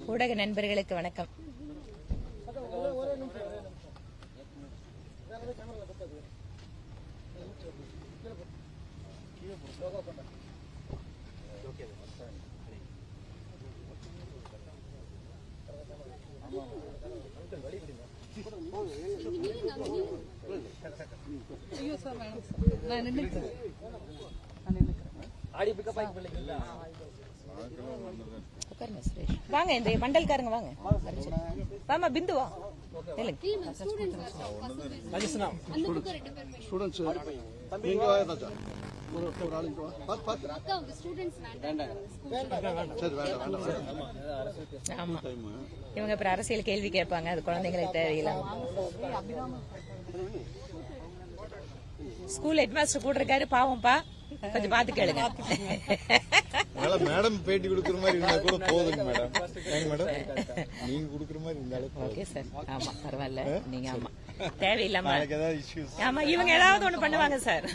ஊடக நண்பர்களுக்கு வணக்கம் உட்காருங்க சுரேஷ் வாங்க இந்த மண்டல்காரங்க வாங்க வாமா பிந்து வா நில்லுங்க. ஸ்டூடெண்ட்ஸ் நீங்க ஏதாச்சா ஒரு ஒரு ஆள் இங்க வா பாத்து பாத்து சரி வேண்டாம் வேண்டாம் வேண்டாம் ஆமா இவங்க அப்புறம் அரசியல் கேள்வி கேட்பாங்க அது குழந்தைங்களுக்கு தேவையில்லை ஸ்கூல் ஹெட்மாஸ்டர் கூட இருக்காரு பாவம்ப்பா கொஞ்சம் பாத்து கேளுங்க அதனால மேடம் பேட்டி கொடுக்குற மாதிரி இருந்தா கூட போதுங்க மேடம் ஏங்க மேடம் நீங்க கொடுக்குற மாதிரி இருந்தாலே போதும் ஓகே சார் ஆமா பரவாயில்ல நீங்க ஆமா தேவையில்லாம நாளைக்கு ஏதாவது இஷ்யூஸ் ஆமா இவங்க ஏதாவது ஒண்ணு பண்ணுவாங்க சார்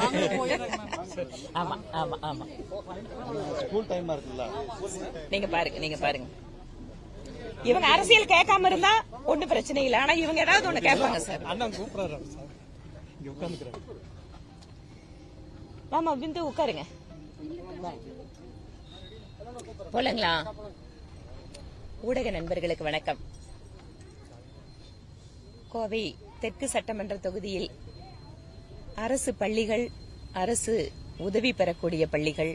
ஆமா ஆமா ஆமா ஸ்கூல் டைமா இருக்குல்ல நீங்க பாருங்க நீங்க பாருங்க இவங்க அரசியல் கேட்காம இருந்தா ஒண்ணும் பிரச்சனை இல்ல ஆனா இவங்க ஏதாவது ஒண்ணு கேட்பாங்க சார் அண்ணன் கூப்பிடுறாரு சார் இங்க உட்காந்துக்கிறாரு வாமா பிந்து உட்காருங்க போலங்களா ஊடக நண்பர்களுக்கு வணக்கம் கோவை தெற்கு சட்டமன்ற தொகுதியில் அரசு பள்ளிகள் அரசு உதவி பெறக்கூடிய பள்ளிகள்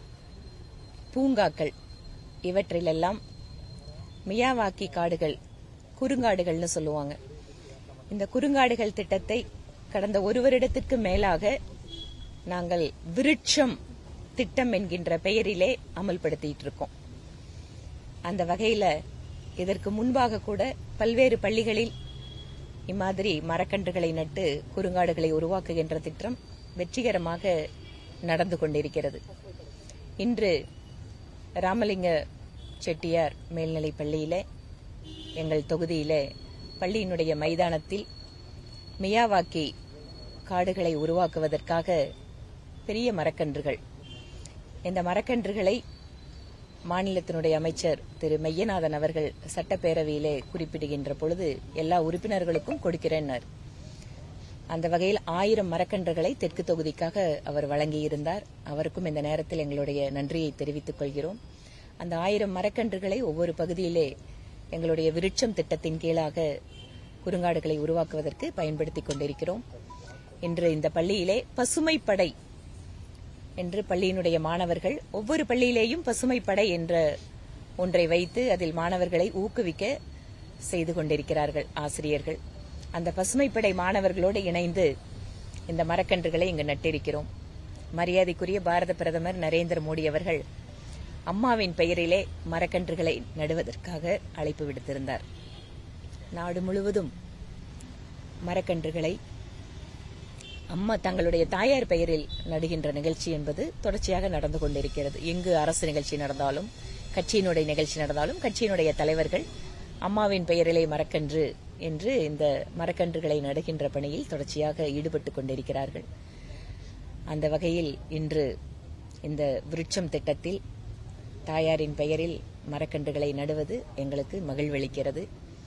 பூங்காக்கள் இவற்றிலெல்லாம் மியாவாக்கி காடுகள் குறுங்காடுகள்னு சொல்லுவாங்க இந்த குறுங்காடுகள் திட்டத்தை கடந்த ஒரு வருடத்திற்கு மேலாக நாங்கள் விருட்சம் திட்டம் என்கின்ற பெயரிலே அமல்படுத்திட்டு இருக்கோம் அந்த வகையில இதற்கு முன்பாக கூட பல்வேறு பள்ளிகளில் இம்மாதிரி மரக்கன்றுகளை நட்டு குறுங்காடுகளை உருவாக்குகின்ற திட்டம் வெற்றிகரமாக நடந்து கொண்டிருக்கிறது இன்று ராமலிங்க செட்டியார் மேல்நிலைப் பள்ளியிலே எங்கள் தொகுதியிலே பள்ளியினுடைய மைதானத்தில் மியாவாக்கி காடுகளை உருவாக்குவதற்காக பெரிய மரக்கன்றுகள் இந்த மரக்கன்றுகளை மாநிலத்தினுடைய அமைச்சர் திரு மெய்யநாதன் அவர்கள் சட்டப்பேரவையிலே குறிப்பிடுகின்ற பொழுது எல்லா உறுப்பினர்களுக்கும் கொடுக்கிறேன்னார் அந்த வகையில் ஆயிரம் மரக்கன்றுகளை தெற்கு தொகுதிக்காக அவர் வழங்கியிருந்தார் அவருக்கும் இந்த நேரத்தில் எங்களுடைய நன்றியை தெரிவித்துக் கொள்கிறோம் அந்த ஆயிரம் மரக்கன்றுகளை ஒவ்வொரு பகுதியிலே எங்களுடைய விருட்சம் திட்டத்தின் கீழாக குறுங்காடுகளை உருவாக்குவதற்கு பயன்படுத்திக் கொண்டிருக்கிறோம் இன்று இந்த பள்ளியிலே பசுமைப்படை என்று பள்ளியினுடைய மாணவர்கள் ஒவ்வொரு பள்ளியிலேயும் பசுமைப்படை என்ற ஒன்றை வைத்து அதில் மாணவர்களை ஊக்குவிக்க செய்து கொண்டிருக்கிறார்கள் ஆசிரியர்கள் அந்த பசுமைப்படை மாணவர்களோடு இணைந்து இந்த மரக்கன்றுகளை இங்கு நட்டிருக்கிறோம் மரியாதைக்குரிய பாரத பிரதமர் நரேந்திர மோடி அவர்கள் அம்மாவின் பெயரிலே மரக்கன்றுகளை நடுவதற்காக அழைப்பு விடுத்திருந்தார் நாடு முழுவதும் மரக்கன்றுகளை அம்மா தங்களுடைய தாயார் பெயரில் நடுகின்ற நிகழ்ச்சி என்பது தொடர்ச்சியாக நடந்து கொண்டிருக்கிறது எங்கு அரசு நிகழ்ச்சி நடந்தாலும் கட்சியினுடைய நிகழ்ச்சி நடந்தாலும் கட்சியினுடைய தலைவர்கள் அம்மாவின் பெயரிலே மரக்கன்று என்று இந்த மரக்கன்றுகளை நடுகின்ற பணியில் தொடர்ச்சியாக ஈடுபட்டுக் கொண்டிருக்கிறார்கள் அந்த வகையில் இன்று இந்த விருட்சம் திட்டத்தில் தாயாரின் பெயரில் மரக்கன்றுகளை நடுவது எங்களுக்கு மகிழ்வளிக்கிறது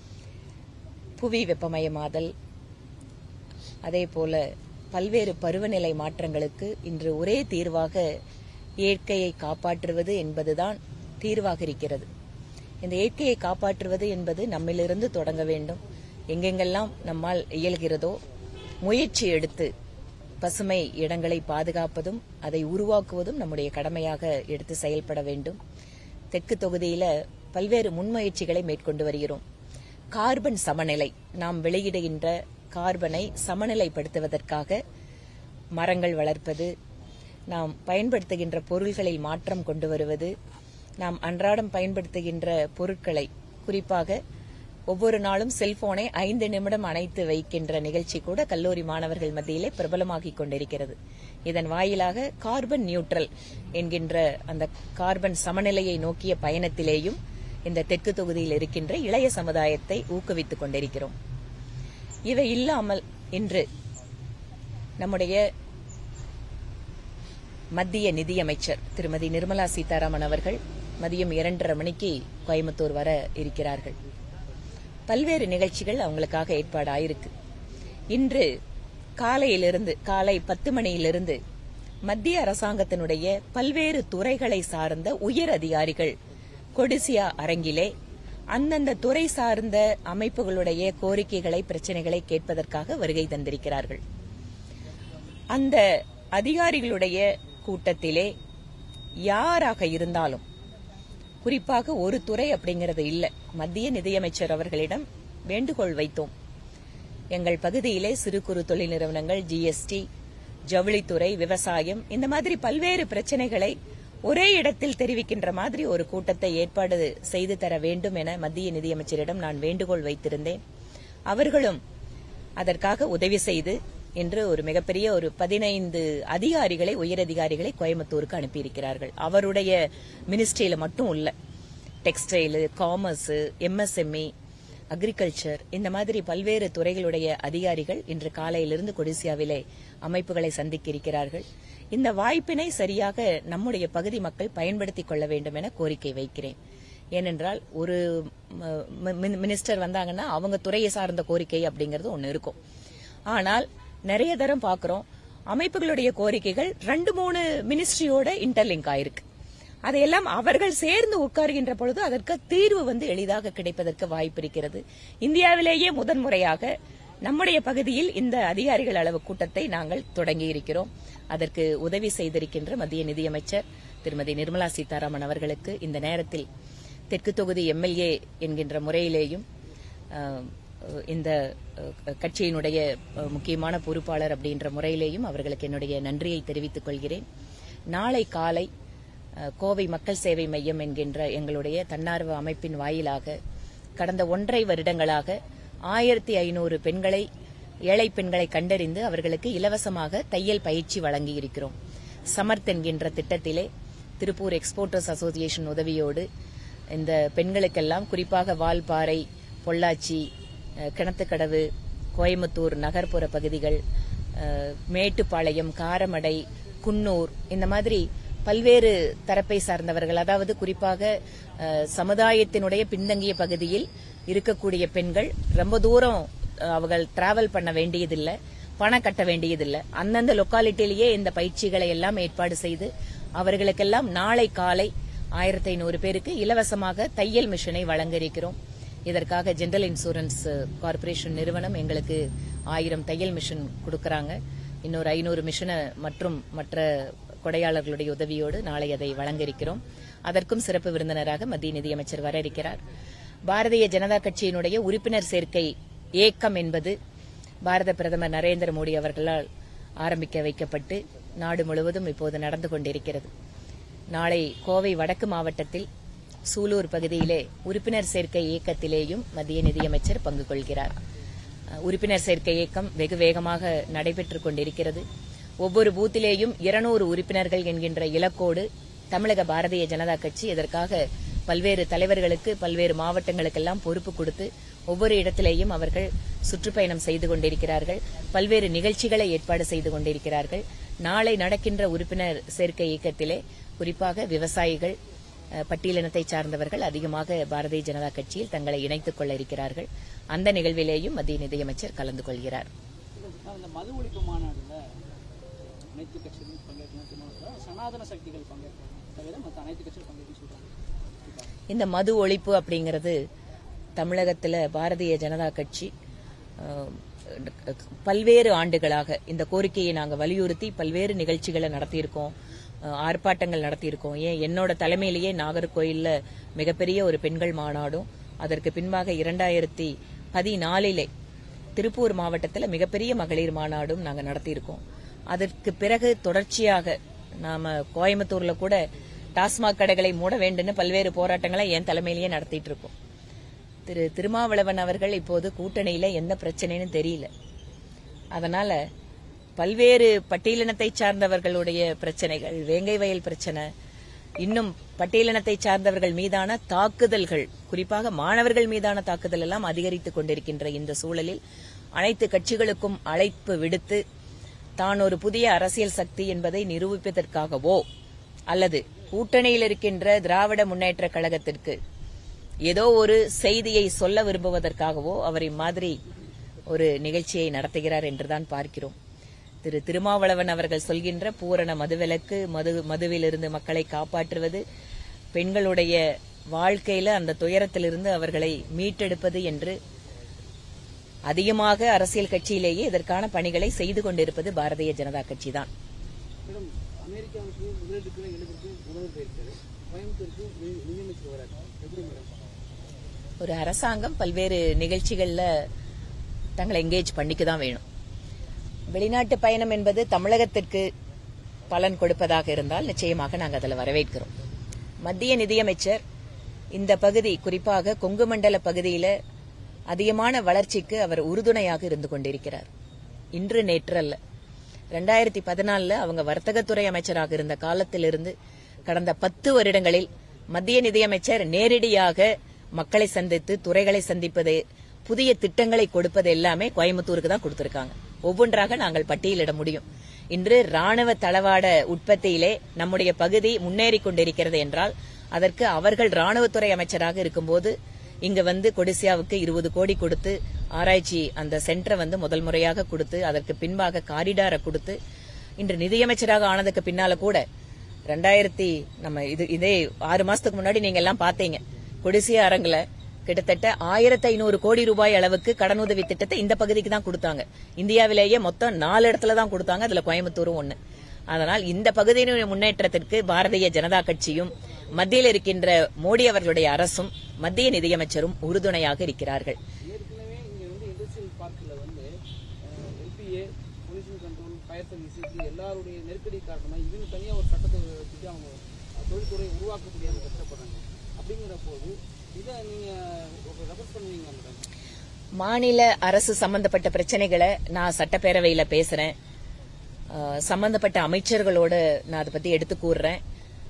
புவி வெப்பமயமாதல் அதே போல பல்வேறு பருவநிலை மாற்றங்களுக்கு இன்று ஒரே தீர்வாக இயற்கையை காப்பாற்றுவது என்பதுதான் தீர்வாக இருக்கிறது இந்த இயற்கையை காப்பாற்றுவது என்பது நம்மிலிருந்து தொடங்க வேண்டும் எங்கெங்கெல்லாம் நம்மால் இயல்கிறதோ முயற்சி எடுத்து பசுமை இடங்களை பாதுகாப்பதும் அதை உருவாக்குவதும் நம்முடைய கடமையாக எடுத்து செயல்பட வேண்டும் தெற்கு தொகுதியில பல்வேறு முன்முயற்சிகளை மேற்கொண்டு வருகிறோம் கார்பன் சமநிலை நாம் வெளியிடுகின்ற கார்பனை சமநிலைப்படுத்துவதற்காக மரங்கள் வளர்ப்பது நாம் பயன்படுத்துகின்ற பொருள்களில் மாற்றம் கொண்டு வருவது நாம் அன்றாடம் பயன்படுத்துகின்ற பொருட்களை குறிப்பாக ஒவ்வொரு நாளும் செல்போனை ஐந்து நிமிடம் அணைத்து வைக்கின்ற நிகழ்ச்சி கூட கல்லூரி மாணவர்கள் மத்தியிலே பிரபலமாகிக் கொண்டிருக்கிறது இதன் வாயிலாக கார்பன் நியூட்ரல் என்கின்ற அந்த கார்பன் சமநிலையை நோக்கிய பயணத்திலேயும் இந்த தெற்கு தொகுதியில் இருக்கின்ற இளைய சமுதாயத்தை ஊக்குவித்துக் கொண்டிருக்கிறோம் இவை இல்லாமல் இன்று நம்முடைய மத்திய நிதியமைச்சர் திருமதி நிர்மலா சீதாராமன் அவர்கள் மதியம் இரண்டரை மணிக்கு கோயம்புத்தூர் வர இருக்கிறார்கள் பல்வேறு நிகழ்ச்சிகள் அவங்களுக்காக ஏற்பாடு ஆயிருக்கு இன்று காலையிலிருந்து காலை பத்து மணியிலிருந்து மத்திய அரசாங்கத்தினுடைய பல்வேறு துறைகளை சார்ந்த உயர் அதிகாரிகள் கொடிசியா அரங்கிலே அந்தந்த துறை சார்ந்த அமைப்புகளுடைய கோரிக்கைகளை பிரச்சனைகளை கேட்பதற்காக வருகை தந்திருக்கிறார்கள் அந்த அதிகாரிகளுடைய கூட்டத்திலே யாராக இருந்தாலும் குறிப்பாக ஒரு துறை அப்படிங்கறது இல்ல மத்திய நிதியமைச்சர் அவர்களிடம் வேண்டுகோள் வைத்தோம் எங்கள் பகுதியிலே சிறு குறு தொழில் நிறுவனங்கள் ஜிஎஸ்டி ஜவுளித்துறை விவசாயம் இந்த மாதிரி பல்வேறு பிரச்சனைகளை ஒரே இடத்தில் தெரிவிக்கின்ற மாதிரி ஒரு கூட்டத்தை ஏற்பாடு செய்து தர வேண்டும் என மத்திய நிதியமைச்சரிடம் நான் வேண்டுகோள் வைத்திருந்தேன் அவர்களும் அதற்காக உதவி செய்து இன்று ஒரு மிகப்பெரிய ஒரு பதினைந்து அதிகாரிகளை உயரதிகாரிகளை கோயம்புத்தூருக்கு அனுப்பியிருக்கிறார்கள் அவருடைய மினிஸ்ட்ரியில மட்டும் இல்ல டெக்ஸ்டைல் காமர்ஸ் எம்எஸ்எம்இ அக்ரிகல்ச்சர் இந்த மாதிரி பல்வேறு துறைகளுடைய அதிகாரிகள் இன்று காலையிலிருந்து கொடிசியாவிலே அமைப்புகளை சந்திக்க இருக்கிறார்கள் இந்த வாய்ப்பினை சரியாக நம்முடைய பகுதி மக்கள் பயன்படுத்திக் கொள்ள வேண்டும் என கோரிக்கை வைக்கிறேன் ஏனென்றால் ஒரு ம- மி- மினிஸ்டர் வந்தாங்கன்னா அவங்க துறையை சார்ந்த கோரிக்கை அப்படிங்கிறது ஒன்னு இருக்கும் ஆனால் நிறைய தரம் பார்க்கிறோம் அமைப்புகளுடைய கோரிக்கைகள் ரெண்டு மூணு மினிஸ்ட்ரியோட இன்டர்லிங்க் ஆயிருக்கு அதையெல்லாம் அவர்கள் சேர்ந்து உட்காருகின்ற பொழுது அதற்கு தீர்வு வந்து எளிதாக கிடைப்பதற்கு வாய்ப்பு இருக்கிறது இந்தியாவிலேயே முதன்முறையாக நம்முடைய பகுதியில் இந்த அதிகாரிகள் அளவு கூட்டத்தை நாங்கள் தொடங்கி இருக்கிறோம் அதற்கு உதவி செய்திருக்கின்ற மத்திய நிதியமைச்சர் திருமதி நிர்மலா சீதாராமன் அவர்களுக்கு இந்த நேரத்தில் தெற்கு தொகுதி எம்எல்ஏ என்கின்ற முறையிலேயும் அஹ், இந்த அஹ், கட்சியினுடைய அஹ், முக்கியமான பொறுப்பாளர் அப்படின்ற முறையிலேயும் அவர்களுக்கு என்னுடைய நன்றியை தெரிவித்துக் கொள்கிறேன் நாளை காலை அஹ், கோவை மக்கள் சேவை மையம் என்கின்ற எங்களுடைய தன்னார்வ அமைப்பின் வாயிலாக கடந்த ஒன்றரை வருடங்களாக ஆயிரத்தி ஐநூறு பெண்களை ஏழை பெண்களை கண்டறிந்து அவர்களுக்கு இலவசமாக தையல் பயிற்சி வழங்கி இருக்கிறோம் சமர்த் என்கின்ற திட்டத்திலே திருப்பூர் எக்ஸ்போர்ட்டர்ஸ் அசோசியேஷன் உதவியோடு இந்த பெண்களுக்கெல்லாம் குறிப்பாக வால்பாறை பொள்ளாச்சி அஹ், கிணத்துக்கடவு கோயம்புத்தூர் நகர்ப்புற பகுதிகள் அஹ், மேட்டுப்பாளையம் காரமடை குன்னூர் இந்த மாதிரி பல்வேறு தரப்பை சார்ந்தவர்கள் அதாவது குறிப்பாக அஹ், சமுதாயத்தினுடைய பின்தங்கிய பகுதியில் இருக்கக்கூடிய பெண்கள் ரொம்ப தூரம் அஹ், அவர்கள் டிராவல் பண்ண வேண்டியதில்லை பணம் கட்ட வேண்டியதில்லை அந்தந்த லொக்காலிட்டிலேயே இந்த பயிற்சிகளை எல்லாம் ஏற்பாடு செய்து அவர்களுக்கெல்லாம் நாளை காலை ஆயிரத்தி ஐநூறு பேருக்கு இலவசமாக தையல் மிஷினை வழங்க இருக்கிறோம் இதற்காக ஜெனரல் இன்சூரன்ஸ் கார்ப்பரேஷன் நிறுவனம் எங்களுக்கு ஆயிரம் தையல் மிஷின் கொடுக்கறாங்க இன்னொரு ஐநூறு மிஷினை மற்றும் மற்ற கொடையாளர்களுடைய உதவியோடு நாளை அதை வழங்க இருக்கிறோம் அதற்கும் சிறப்பு விருந்தினராக மத்திய நிதியமைச்சர் வர இருக்கிறார் பாரதிய ஜனதா கட்சியினுடைய உறுப்பினர் சேர்க்கை ஏக்கம் என்பது பாரத பிரதமர் நரேந்திர மோடி அவர்களால் ஆரம்பிக்க வைக்கப்பட்டு நாடு முழுவதும் இப்போது நடந்து கொண்டிருக்கிறது நாளை கோவை வடக்கு மாவட்டத்தில் சூலூர் பகுதியிலே உறுப்பினர் சேர்க்கை இயக்கத்திலேயும் மத்திய நிதியமைச்சர் பங்கு கொள்கிறார் அஹ், உறுப்பினர் சேர்க்கை இயக்கம் வெகு வேகமாக நடைபெற்றுக் கொண்டிருக்கிறது ஒவ்வொரு பூத்திலேயும் இருநூறு உறுப்பினர்கள் என்கின்ற இலக்கோடு தமிழக பாரதிய ஜனதா கட்சி இதற்காக பல்வேறு தலைவர்களுக்கு பல்வேறு மாவட்டங்களுக்கெல்லாம் பொறுப்பு கொடுத்து ஒவ்வொரு இடத்திலேயும் அவர்கள் சுற்றுப்பயணம் செய்து கொண்டிருக்கிறார்கள் பல்வேறு நிகழ்ச்சிகளை ஏற்பாடு செய்து கொண்டிருக்கிறார்கள் நாளை நடக்கின்ற உறுப்பினர் சேர்க்கை இயக்கத்திலே குறிப்பாக விவசாயிகள் அஹ், பட்டியலினத்தை சார்ந்தவர்கள் அதிகமாக பாரதிய ஜனதா கட்சியில் தங்களை இணைத்துக் கொள்ள இருக்கிறார்கள் அந்த நிகழ்விலேயும் மத்திய நிதியமைச்சர் கலந்து கொள்கிறார் அந்த மது ஒழிப்பு மாநாடுல அனைத்து கட்சிகளும் பங்கேற்கணும் சனாதன சக்திகள் பங்கேற்கணும் தவிர மற்ற அனைத்து கட்சிகளும் பங்கேற்க சொல்றாங்க இந்த மது ஒழிப்பு அப்படிங்கிறது தமிழகத்துல பாரதிய ஜனதா கட்சி அஹ், பல்வேறு ஆண்டுகளாக இந்த கோரிக்கையை நாங்க வலியுறுத்தி பல்வேறு நிகழ்ச்சிகளை நடத்தியிருக்கோம் அஹ், ஆர்ப்பாட்டங்கள் நடத்தியிருக்கோம் ஏன் என்னோட தலைமையிலேயே நாகர்கோயில்ல மிகப்பெரிய ஒரு பெண்கள் மாநாடும் அதற்கு பின்பாக இரண்டாயிரத்தி பதினாலிலே திருப்பூர் மாவட்டத்தில் மிகப்பெரிய மகளிர் மாநாடும் நாங்க நடத்தியிருக்கோம் அதற்கு பிறகு தொடர்ச்சியாக நாம கோயம்புத்தூர்ல கூட டாஸ்மாக் கடைகளை மூட வேண்டும்னு பல்வேறு போராட்டங்களை என் தலைமையிலேயே நடத்திட்டு இருக்கோம் திரு திருமாவளவன் அவர்கள் இப்போது கூட்டணியில எந்த பிரச்சனைன்னு தெரியல அதனால பல்வேறு பட்டியலினத்தை சார்ந்தவர்களுடைய பிரச்சனைகள் வேங்கை வயல் பிரச்சனை இன்னும் பட்டியலினத்தை சார்ந்தவர்கள் மீதான தாக்குதல்கள் குறிப்பாக மாணவர்கள் மீதான தாக்குதல் எல்லாம் அதிகரித்துக் கொண்டிருக்கின்ற இந்த சூழலில் அனைத்து கட்சிகளுக்கும் அழைப்பு விடுத்து தான் ஒரு புதிய அரசியல் சக்தி என்பதை நிரூபிப்பதற்காகவோ அல்லது கூட்டணியில் இருக்கின்ற திராவிட முன்னேற்ற கழகத்திற்கு ஏதோ ஒரு செய்தியை சொல்ல விரும்புவதற்காகவோ அவர் இம்மாதிரி ஒரு நிகழ்ச்சியை நடத்துகிறார் என்றுதான் பார்க்கிறோம் திரு திருமாவளவன் அவர்கள் சொல்கின்ற பூரண மதுவிலக்கு மது மதுவிலிருந்து மக்களை காப்பாற்றுவது பெண்களுடைய வாழ்க்கையில அந்த துயரத்திலிருந்து அவர்களை மீட்டெடுப்பது என்று அதிகமாக அரசியல் கட்சியிலேயே இதற்கான பணிகளை செய்து கொண்டிருப்பது பாரதிய ஜனதா கட்சி தான் மேடம் அமெரிக்காவுக்கு முதலீட்டுக்கு எழுதுக்கு முதல்வர் போயிருக்காரு கோயம்புத்தூருக்கு நி- நிதியமைச்சர் வராரு எப்படி மேடம் ஒரு அரசாங்கம் பல்வேறு நிகழ்ச்சிகள்ல தங்களை எங்கேஜ் பண்ணிக்க தான் வேணும் வெளிநாட்டு பயணம் என்பது தமிழகத்திற்கு பலன் கொடுப்பதாக இருந்தால் நிச்சயமாக நாங்கள் அதில் வரவேற்கிறோம் மத்திய நிதியமைச்சர் இந்த பகுதி குறிப்பாக கொங்கு மண்டல பகுதியில அதிகமான வளர்ச்சிக்கு அவர் உறுதுணையாக இருந்து கொண்டிருக்கிறார் இன்று நேற்று அல்ல ரெண்டாயிரத்தி பதினாலுல அவங்க வர்த்தகத்துறை அமைச்சராக இருந்த காலத்திலிருந்து கடந்த பத்து வருடங்களில் மத்திய நிதியமைச்சர் நேரடியாக மக்களை சந்தித்து துறைகளை சந்திப்பது புதிய திட்டங்களை கொடுப்பது எல்லாமே கோயம்புத்தூருக்கு தான் கொடுத்திருக்காங்க ஒவ்வொன்றாக நாங்கள் பட்டியலிட முடியும் இன்று ராணுவ தளவாட உற்பத்தியிலே நம்முடைய பகுதி முன்னேறி கொண்டிருக்கிறது என்றால் அதற்கு அவர்கள் ராணுவத்துறை அமைச்சராக இருக்கும்போது இங்க வந்து கொடிசியாவுக்கு இருபது கோடி கொடுத்து ஆராய்ச்சி அந்த சென்டரை வந்து முதல் முறையாக கொடுத்து அதற்கு பின்பாக காரிடாரை கொடுத்து இன்று நிதியமைச்சராக ஆனதுக்கு பின்னால கூட ரெண்டாயிரத்தி நம்ம இது இதே ஆறு மாசத்துக்கு முன்னாடி நீங்க எல்லாம் பாத்தீங்க கொடிசியா அரங்குல கிட்டத்தட்ட ஆயிரத்தி ஐநூறு கோடி ரூபாய் அளவுக்கு கடனுதவி திட்டத்தை இந்த பகுதிக்கு தான் கொடுத்தாங்க இந்தியாவிலேயே மொத்தம் நாலு இடத்துல தான் கொடுத்தாங்க அதுல கோயம்புத்தூரும் ஒண்ணு அதனால் இந்த பகுதியினுடைய முன்னேற்றத்திற்கு பாரதிய ஜனதா கட்சியும் மத்தியில் இருக்கின்ற மோடி அவர்களுடைய அரசும் மத்திய நிதியமைச்சரும் உறுதுணையாக இருக்கிறார்கள் ஏற்கனவே இங்க வந்து இண்டஸ்ட்ரியல் பார்க்கில் வந்து LPA pollution control fire service இப்படி எல்லாருடைய நெருக்கடி காரணமாக இவங்க தனியாக ஒரு சட்டத்தை வச்சுட்டு அவங்க தொழில்துறையை உருவாக்க முடியாமல் கஷ்டப்படுறாங்க அப்படிங்கிற போது இதை நீங்கள் ரெஃபர் பண்ணுவீங்க மேடம் மாநில அரசு சம்பந்தப்பட்ட பிரச்சனைகளை நான் சட்டப்பேரவையில பேசுறேன் அஹ், சம்பந்தப்பட்ட அமைச்சர்களோட நான் அதை பத்தி எடுத்து கூறுறேன்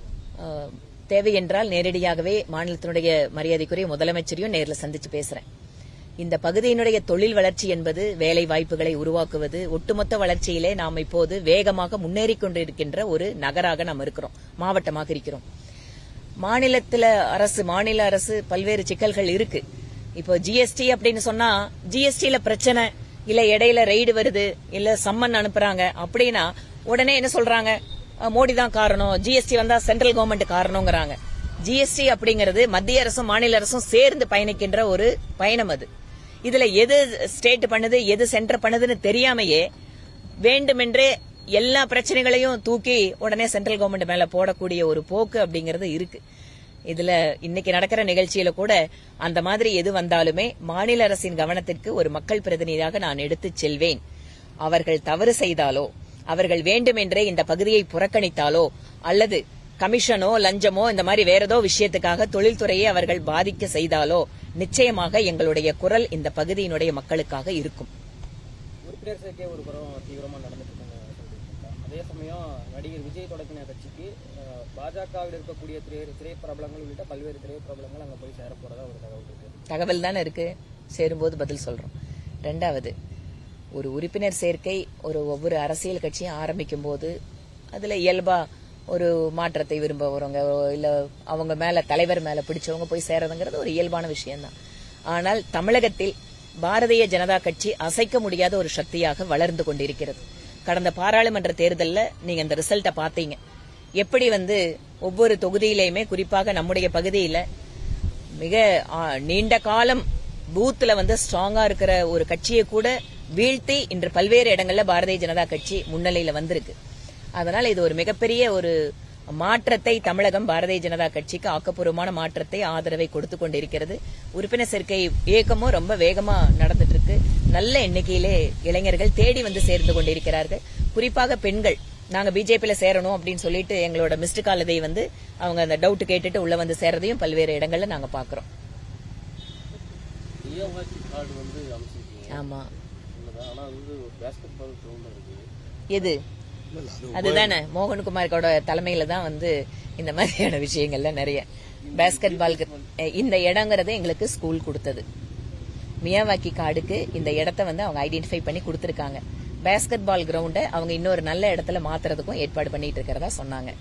அஹ், தேவை என்றால் நேரடியாகவே மாநிலத்தினுடைய மரியாதைக்குரிய முதலமைச்சரையும் நேர்ல சந்திச்சு பேசுறேன் இந்த பகுதியினுடைய தொழில் வளர்ச்சி என்பது வேலை வாய்ப்புகளை உருவாக்குவது ஒட்டுமொத்த வளர்ச்சியிலே நாம் இப்போது வேகமாக முன்னேறிக் கொண்டிருக்கின்ற ஒரு நகராக நாம் இருக்கிறோம் மாவட்டமாக இருக்கிறோம் மாநிலத்துல அரசு மாநில அரசு பல்வேறு சிக்கல்கள் இருக்கு இப்போ ஜிஎஸ்டி அப்படின்னு சொன்னா ஜிஎஸ்டில பிரச்சனை இல்ல இடையில ரெய்டு வருது இல்ல சம்மன் அனுப்புறாங்க அப்படின்னா உடனே என்ன சொல்றாங்க அஹ், மோடி தான் காரணம் ஜிஎஸ்டி வந்தா சென்ட்ரல் கவர்மெண்ட் காரணங்கிறாங்க ஜிஎஸ்டி அப்படிங்கிறது மத்திய அரசும் மாநில அரசும் சேர்ந்து பயணிக்கின்ற ஒரு பயணம் அது இதுல எது ஸ்டேட் பண்ணுது எது சென்டர் பண்ணுதுன்னு தெரியாமையே வேண்டுமென்றே எல்லா பிரச்சனைகளையும் தூக்கி உடனே சென்ட்ரல் கவர்மெண்ட் மேல போடக்கூடிய ஒரு போக்கு அப்படிங்கறது இருக்கு இதுல இன்னைக்கு நடக்கிற நிகழ்ச்சியில கூட அந்த மாதிரி எது வந்தாலுமே மாநில அரசின் கவனத்திற்கு ஒரு மக்கள் பிரதிநிதியாக நான் எடுத்துச் செல்வேன் அவர்கள் தவறு செய்தாலோ அவர்கள் வேண்டுமென்றே இந்த பகுதியை புறக்கணித்தாலோ அல்லது கமிஷனோ லஞ்சமோ இந்த மாதிரி வேற ஏதோ விஷயத்துக்காக தொழில்துறையை அவர்கள் பாதிக்க செய்தாலோ நிச்சயமாக எங்களுடைய குரல் இந்த பகுதியினுடைய மக்களுக்காக இருக்கும் உறுப்பினர் சேர்க்கை ஒரு புறம் தீவிரமாக நடந்துட்டு இருக்குன்னு சொல்லியிருக்கீங்க அதே சமயம் நடிகர் விஜய் தொடக்கின கட்சிக்கு அஹ், பாஜகவில் இருக்கக்கூடிய திரை திரைப்பிரபலங்கள் உள்ளிட்ட பல்வேறு திரைப்பிரபலங்கள் அங்கே போய் சேர போறதா ஒரு தகவல் இருக்கு தகவல் தானே இருக்கு சேரும்போது பதில் சொல்றோம் ரெண்டாவது ஒரு உறுப்பினர் சேர்க்கை ஒரு ஒவ்வொரு அரசியல் கட்சியும் ஆரம்பிக்கும் போது அதுல இயல்பா ஒரு மாற்றத்தை விரும்புறவங்க இல்ல அவங்க மேல தலைவர் மேல பிடிச்சவங்க போய் சேரதுங்கிறது ஒரு இயல்பான விஷயம்தான் ஆனால் தமிழகத்தில் பாரதிய ஜனதா கட்சி அசைக்க முடியாத ஒரு சக்தியாக வளர்ந்து கொண்டிருக்கிறது கடந்த பாராளுமன்ற தேர்தல்ல நீங்க இந்த ரிசல்ட்டை பார்த்தீங்க எப்படி வந்து ஒவ்வொரு தொகுதியிலையுமே குறிப்பாக நம்முடைய பகுதியில மிக ஆ, நீண்ட காலம் பூத்துல வந்து ஸ்ட்ராங்கா இருக்கிற ஒரு கட்சியை கூட வீழ்த்தி இன்று பல்வேறு இடங்கள்ல பாரதிய ஜனதா கட்சி முன்னிலையில வந்திருக்கு அதனால இது ஒரு மிகப்பெரிய ஒரு மாற்றத்தை தமிழகம் பாரதிய ஜனதா கட்சிக்கு ஆக்கப்பூர்வமான மாற்றத்தை ஆதரவை கொடுத்து கொண்டிருக்கிறது உறுப்பினர் சேர்க்கை இயக்கமும் ரொம்ப வேகமா நடந்துட்டு இருக்கு நல்ல எண்ணிக்கையிலே இளைஞர்கள் தேடி வந்து சேர்ந்து கொண்டிருக்கிறார்கள் குறிப்பாக பெண்கள் நாங்க பிஜேபியில சேரணும் அப்படின்னு சொல்லிட்டு எங்களோட மிஸ்டு கால் இதை வந்து அவங்க அந்த டவுட் கேட்டுட்டு உள்ள வந்து சேர்றதையும் பல்வேறு இடங்கள்ல நாங்க பாக்குறோம் கார்டு வந்து அமைச்சிருக்கீங்க ஆமா உண்மைதான் ஆனால் வந்து ஒரு பேஸ்கெட் பால் கிரவுண்ட் இருக்கு எது அதுதானே மோகன்குமாரோட தலைமையில தான் வந்து இந்த மாதிரியான விஷயங்கள்ல நிறைய பேஸ்கெட் பால் இந்த இடங்கிறது எங்களுக்கு ஸ்கூல் கொடுத்தது மியாவாக்கி காடுக்கு இந்த இடத்த வந்து அவங்க ஐடென்டிஃபை பண்ணி கொடுத்துருக்காங்க பேஸ்கெட் பால் கிரவுண்டை அவங்க இன்னொரு நல்ல இடத்துல மாத்துறதுக்கும் ஏற்பாடு பண்ணிட்டு இருக்கிறதா சொன்னாங்க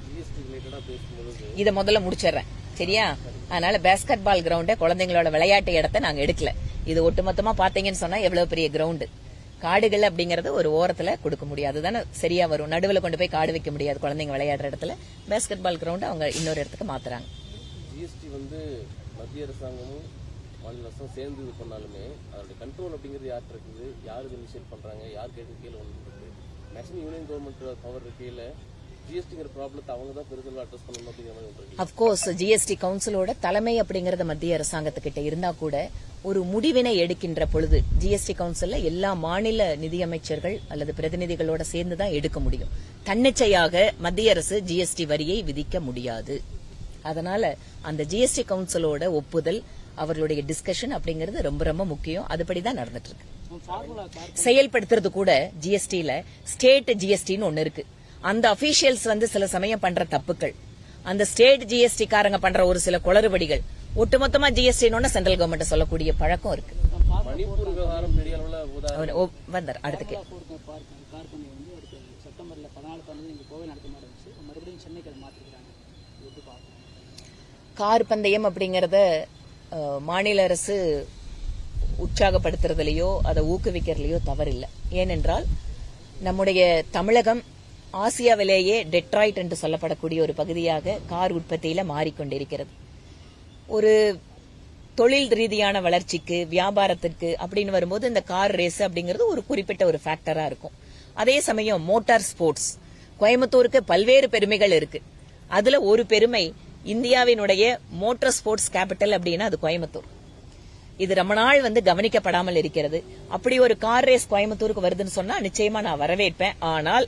இத முதல்ல முடிச்சிடுறேன் சரியா அதனால பேஸ்கெட் பால் கிரவுண்டை குழந்தைங்களோட விளையாட்டு இடத்தை நாங்க எடுக்கல இது ஒட்டுமொத்தமா பாத்தீங்கன்னு சொன்னா எவ்வளவு பெரிய கிரவுண்டு காடுகள் அப்படிங்கறது ஒரு ஓரத்துல கொடுக்க முடியாது தானே சரியா வரும் நடுவுல கொண்டு போய் காடு வைக்க முடியாது குழந்தைங்க விளையாடுற இடத்துல பேஸ்கெட் பால் கிரவுண்ட் அவங்க இன்னொரு இடத்துக்கு மாத்துறாங்க ஜிஎஸ்டி வந்து மத்திய அரசாங்கமும் மாநில அரசும் சேர்ந்து இது பண்ணாலுமே அதோட கண்ட்ரோல் அப்படிங்கிறது யார்கிட்ட இருக்குது யார் இது இனிஷியேட் பண்றாங்க யார் கேட்க கீழே ஒன்று இருக்கு மேக்ஸிமம் யூனியன் கவர்மெண்ட் பவர் இருக்கையில ஜிஎஸ்டிங்கிற ப்ராப்ளத்தை அவங்க தான் பெருசளவு அட்ரஸ் பண்ணணும் அப்படிங்கிற மாதிரி ஒன்று இருக்கு அப்கோர்ஸ் ஜிஎஸ்டி கவுன்சிலோட தலைமை அப்படிங்கறது மத்திய அரசாங்கத்துக்கிட்ட இருந்தா கூட ஒரு முடிவினை எடுக்கின்ற பொழுது ஜிஎஸ்டி கவுன்சில்ல எல்லா மாநில நிதியமைச்சர்கள் அல்லது பிரதிநிதிகளோட சேர்ந்து தான் எடுக்க முடியும் தன்னிச்சையாக மத்திய அரசு ஜிஎஸ்டி வரியை விதிக்க முடியாது அதனால அந்த ஜிஎஸ்டி கவுன்சிலோட ஒப்புதல் அவர்களுடைய டிஸ்கஷன் அப்படிங்கிறது ரொம்ப ரொம்ப முக்கியம் அதுபடி தான் நடந்துட்டு இருக்கு ஃபார்முலா கார் செயல்படுத்துறது கூட ஜிஎஸ்டில ஸ்டேட் ஜிஎஸ்டின்னு ஒன்னு இருக்கு அந்த அபிஷியல்ஸ் வந்து சில சமயம் பண்ற தப்புக்கள் அந்த ஸ்டேட் ஜிஎஸ்டி காரங்க பண்ற ஒரு சில குளறுபடிகள் ஒட்டுமொத்தமா ஜிஎஸ்டின்னு சென்ட்ரல் கவர்மெண்ட் சொல்லக்கூடிய பழக்கம் இருக்கு மணிப்பூர் விவகாரம் பெரிய அளவுல உதாரணம் அவர் ஓ- வந்தார் அடுத்த கேள்வி போர்க்க பார்க் கார் பண்ணி வந்து அடுத்த செப்டம்பர்ல பதினாலு வந்து இங்க கோவை நடத்த மாதிரி இருந்துச்சு மறுபடியும் சென்னைக்கு அதை மாத்திருக்காங்க இது எப்படி பார்க்கணும் கார் பந்தயம் அப்படிங்கறத அஹ், மாநில அரசு உற்சாகப்படுத்துறதுலயோ அதை ஊக்குவிக்கிறதுலயோ தவறில்லை ஏனென்றால் நம்முடைய தமிழகம் ஆசியாவிலேயே டெட்ராய்ட் என்று சொல்லப்படக்கூடிய ஒரு பகுதியாக கார் உற்பத்தியில மாறிக்கொண்டிருக்கிறது ஒரு தொழில் ரீதியான வளர்ச்சிக்கு வியாபாரத்திற்கு அப்படின்னு வரும்போது இந்த கார் ரேஸ் அப்படிங்கிறது ஒரு குறிப்பிட்ட ஒரு ஃபேக்டரா இருக்கும் அதே சமயம் மோட்டார் ஸ்போர்ட்ஸ் கோயம்புத்தூருக்கு பல்வேறு பெருமைகள் இருக்கு அதுல ஒரு பெருமை இந்தியாவினுடைய மோட்டார் ஸ்போர்ட்ஸ் கேபிட்டல் அப்படின்னா அது கோயம்புத்தூர் இது ரொம்ப நாள் வந்து கவனிக்கப்படாமல் இருக்கிறது அப்படி ஒரு கார் ரேஸ் கோயம்புத்தூருக்கு வருதுன்னு சொன்னா நிச்சயமா நான் வரவேற்பேன் ஆனால்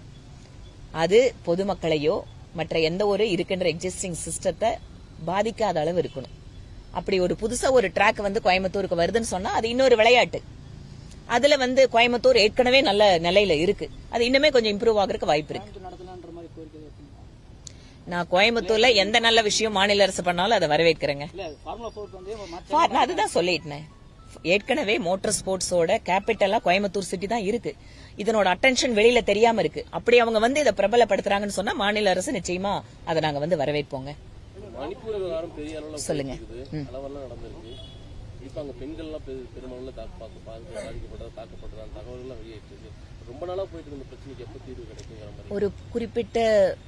அது பொதுமக்களையோ மற்ற எந்த ஒரு இருக்கின்ற எக்ஸிஸ்டிங் சிஸ்டத்தை பாதிக்காத அளவு இருக்கணும் அப்படி ஒரு புதுசா ஒரு ட்ராக் வந்து கோயம்புத்தூருக்கு வருதுன்னு சொன்னா அது இன்னொரு விளையாட்டு அதுல வந்து கோயம்புத்தூர் ஏற்கனவே நல்ல நிலையில இருக்கு அது இன்னுமே கொஞ்சம் இம்ப்ரூவ் ஆகுறதுக்கு வாய்ப்பு இருக்கு கோயம்புத்தூர் நடத்தலான்ற மாதிரி கோரிக்கை வைப்பீங்களா நான் கோயம்புத்தூர்ல எந்த நல்ல விஷயம் மாநில அரசு பண்ணாலும் அதை வரவேற்கிறேங்க இல்ல ஃபார்முலா ஃபோர்க்கு வந்து மற்ற பா- நான் அதுதான் சொல்லிட்டேன் ஏற்கனவே மோட்டார் ஸ்போர்ட்ஸோட கேபிட்டலா கோயம்புத்தூர் சிட்டி தான் இருக்கு இதனோட அட்டென்ஷன் வெளியில தெரியாம இருக்கு அப்படி அவங்க வந்து இதை பிரபலப்படுத்துறாங்கன்னு சொன்னா மாநில அரசு நிச்சயமா அதை நாங்க வந்து வரவேற்போங்க மணிப்பூர் விவகாரம் பெரிய அளவுல சொல்லுங்க. இருக்குது அளவெல்லாம் நடந்திருக்கு இப்ப அங்க பெண்கள்லாம் பெரு- பெருமளவுல தாக்கு பாக்கு பாதிக்க- பாதிக்கப்படுறதா தாக்கப்படுறதா தகவல்கள்லாம் வெளியிட்டு இருக்கு ரொம்ப நாளா போயிட்டு இருந்த பிரச்சனைக்கு எப்ப தீர்வு கிடைக்குங்கிற மாதிரி ஒரு குறிப்பிட்ட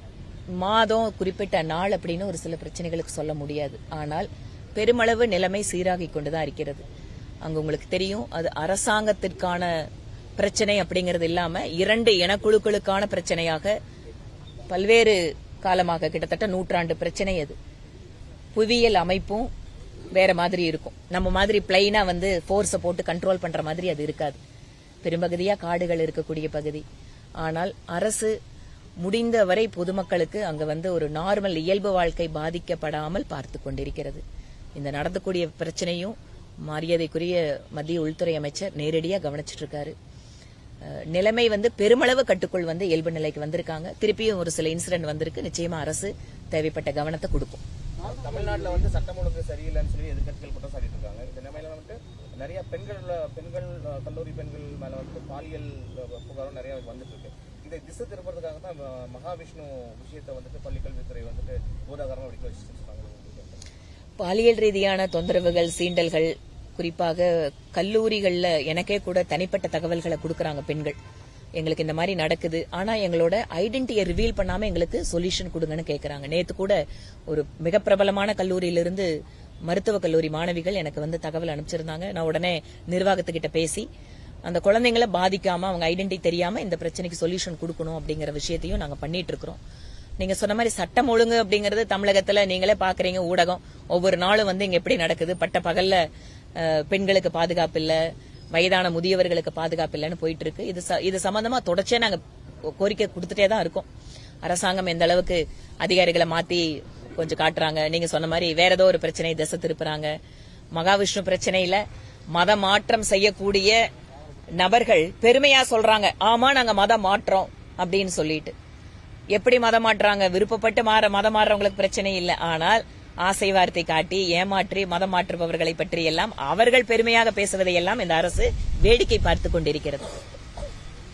மாதம் குறிப்பிட்ட நாள் அப்படின்னு ஒரு சில பிரச்சனைகளுக்கு சொல்ல முடியாது ஆனால் பெருமளவு நிலைமை சீராகி கொண்டுதான் இருக்கிறது அங்க உங்களுக்கு தெரியும் அது அரசாங்கத்திற்கான பிரச்சனை அப்படிங்கிறது இல்லாம இரண்டு இனக்குழுக்களுக்கான பிரச்சனையாக பல்வேறு காலமாக கிட்டத்தட்ட நூற்றாண்டு பிரச்சனை அது புவியியல் அமைப்பும் வேற மாதிரி இருக்கும் நம்ம மாதிரி பிளைனா வந்து ஃபோர்ஸை போட்டு கண்ட்ரோல் பண்ற மாதிரி அது இருக்காது பெரும்பகுதியா காடுகள் இருக்கக்கூடிய பகுதி ஆனால் அரசு முடிந்தவரை பொதுமக்களுக்கு அங்க வந்து ஒரு நார்மல் இயல்பு வாழ்க்கை பாதிக்கப்படாமல் பார்த்து கொண்டிருக்கிறது இந்த நடந்தக்கூடிய பிரச்சனையும் மரியாதைக்குரிய மத்திய உள்துறை அமைச்சர் நேரடியா கவனிச்சிட்டு இருக்காரு அஹ், நிலைமை வந்து பெருமளவு கட்டுக்குள் வந்து இயல்பு நிலைக்கு வந்திருக்காங்க திருப்பியும் ஒரு சில இன்சிடென்ட் வந்திருக்கு நிச்சயமா அரசு தேவைப்பட்ட கவனத்தை கொடுக்கும் தமிழ்நாட்டுல வந்து சட்டம் ஒழுங்கு சரியில்லைன்னு சொல்லி எதிர்க்கட்சிகள் குற்றம் சாட்டிட்டு இருக்காங்க இந்த நிலைமையில வந்துட்டு நிறைய பெண்கள் பெண்கள் அஹ், கல்லூரி பெண்கள் மேல வந்து பாலியல் அஹ், புகாரும் நிறைய வந்துட்டு இருக்கு இதை திசை திருப்பறதுக்காக தான் ம- மகாவிஷ்ணு விஷயத்தை வந்துட்டு பள்ளிக்கல்வித்துறை வந்துட்டு பூதாகரமா வெடிக்க வச்சுட்டு இருக்காங்க பாலியல் ரீதியான தொந்தரவுகள் சீண்டல்கள் குறிப்பாக கல்லூரிகள்ல எனக்கே கூட தனிப்பட்ட தகவல்களை கொடுக்கறாங்க பெண்கள் எங்களுக்கு இந்த மாதிரி நடக்குது ஆனா எங்களோட ஐடென்டிட்டியை ரிவீல் பண்ணாம எங்களுக்கு சொல்யூஷன் கொடுங்கன்னு கேக்குறாங்க நேத்து கூட ஒரு மிக பிரபலமான கல்லூரியிலிருந்து மருத்துவக் கல்லூரி மாணவிகள் எனக்கு வந்து தகவல் அனுப்பிச்சிருந்தாங்க நான் உடனே நிர்வாகத்துக்கிட்ட பேசி அந்த குழந்தைங்களை பாதிக்காம அவங்க ஐடென்டிட்டி தெரியாம இந்த பிரச்சனைக்கு சொல்யூஷன் கொடுக்கணும் அப்படிங்கிற விஷயத்தையும் நாங்க பண்ணிட்டு இருக்கிறோம் நீங்க சொன்ன மாதிரி சட்டம் ஒழுங்கு அப்படிங்கறது தமிழகத்துல நீங்களே பாக்குறீங்க ஊடகம் ஒவ்வொரு நாளும் வந்து இங்க எப்படி நடக்குது பட்ட பகல்ல அஹ், பெண்களுக்கு பாதுகாப்பு இல்ல வயதான முதியவர்களுக்கு பாதுகாப்பு இல்லைன்னு போயிட்டு இருக்கு இது ச- இது சம்பந்தமா தொடர்ச்சியா நாங்க கோரிக்கை கொடுத்துட்டே தான் இருக்கோம் அரசாங்கம் எந்த அளவுக்கு அதிகாரிகளை மாத்தி கொஞ்சம் காட்டுறாங்க நீங்க சொன்ன மாதிரி வேற ஏதோ ஒரு பிரச்சனை திசை திருப்புறாங்க மகாவிஷ்ணு பிரச்சனையில மத மாற்றம் செய்யக்கூடிய நபர்கள் பெருமையா சொல்றாங்க ஆமா நாங்க மதம் மாற்றோம் அப்படின்னு சொல்லிட்டு எப்படி மதம் மாற்றுறாங்க விருப்பப்பட்டு மாற மதம் மாறுறவங்களுக்கு பிரச்சனை இல்லை ஆனால் ஆசை வார்த்தை காட்டி ஏமாற்றி மதம் மாற்றுபவர்களை பற்றி எல்லாம் அவர்கள் பெருமையாக பேசுவதை எல்லாம் இந்த அரசு வேடிக்கை பார்த்து கொண்டிருக்கிறது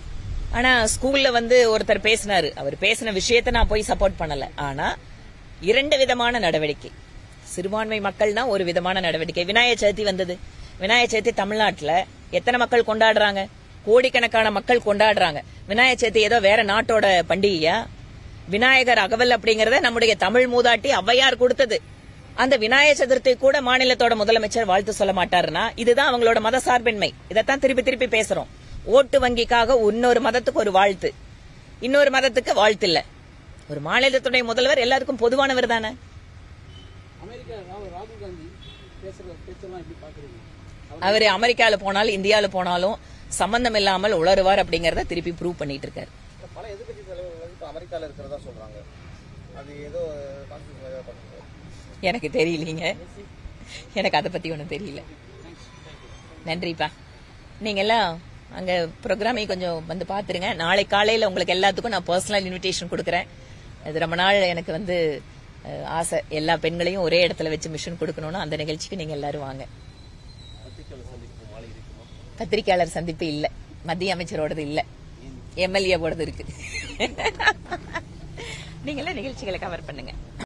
ஆனா ஸ்கூல்ல வந்து ஒருத்தர் பேசினாரு அவர் பேசின விஷயத்தை நான் போய் சப்போர்ட் பண்ணல ஆனா இரண்டு விதமான நடவடிக்கை சிறுபான்மை மக்கள்னா ஒரு விதமான நடவடிக்கை விநாயகர் சதுர்த்தி வந்தது விநாயகர் சதுர்த்தி தமிழ்நாட்டுல எத்தனை மக்கள் கொண்டாடுறாங்க கோடிக்கணக்கான மக்கள் கொண்டாடுறாங்க விநாயகர் சதுர்த்தி ஏதோ வேற நாட்டோட பண்டிகையா விநாயகர் அகவல் அப்படிங்கறத நம்முடைய தமிழ் மூதாட்டி ஔவையார் கொடுத்தது அந்த விநாயகர் சதுர்த்தி கூட மாநிலத்தோட முதலமைச்சர் வாழ்த்து சொல்ல மாட்டாருன்னா இதுதான் அவங்களோட மத சார்பின்மை இதைத்தான் திருப்பி திருப்பி பேசுறோம் ஓட்டு வங்கிக்காக இன்னொரு மதத்துக்கு ஒரு வாழ்த்து இன்னொரு மதத்துக்கு வாழ்த்து இல்ல ஒரு மாநிலத்துடைய முதல்வர் எல்லாருக்கும் பொதுவானவர் தானே அமெரிக்கா ராகுல் ராகுல் காந்தி பேசுற பேச்செல்லாம் எப்படி பாக்குறீங்க அவர் அமெரிக்கால போனாலும் இந்தியால போனாலும் சம்பந்தம் இல்லாமல் உளறுவார் அப்படிங்கறத திருப்பி ப்ரூவ் பண்ணிட்டு இருக்காரு பல எதிர்கட்சி தலைவர்கள் வந்து இப்போ அமெரிக்காவில் இருக்கிறதா சொல்றாங்க அது ஏதோ கான்ஸ்டியூஷன் ஏதோ பண்ணுறது எனக்கு தெரியலீங்க எனக்கு அதை பத்தி ஒன்றும் தெரியல நன்றிப்பா நீங்க எல்லாம் அங்க ப்ரோக்ராமை கொஞ்சம் வந்து பாத்துருங்க நாளை காலையில உங்களுக்கு எல்லாத்துக்கும் நான் பர்சனல் இன்விடேஷன் கொடுக்குறேன் அது ரொம்ப நாள் எனக்கு வந்து அஹ், ஆசை எல்லா பெண்களையும் ஒரே இடத்துல வச்சு மிஷன் கொடுக்கணும்னு அந்த நிகழ்ச்சிக்கு நீங்க எல்லாரும் வாங்க பத்திரிகையாளர் சந்திப்பு இல்ல மத்திய அமைச்சரோடது இல்ல எம்எல்ஏ போடது இருக்கு நீங்க எல்லாம் நிகழ்ச்சிகளை கவர் பண்ணுங்க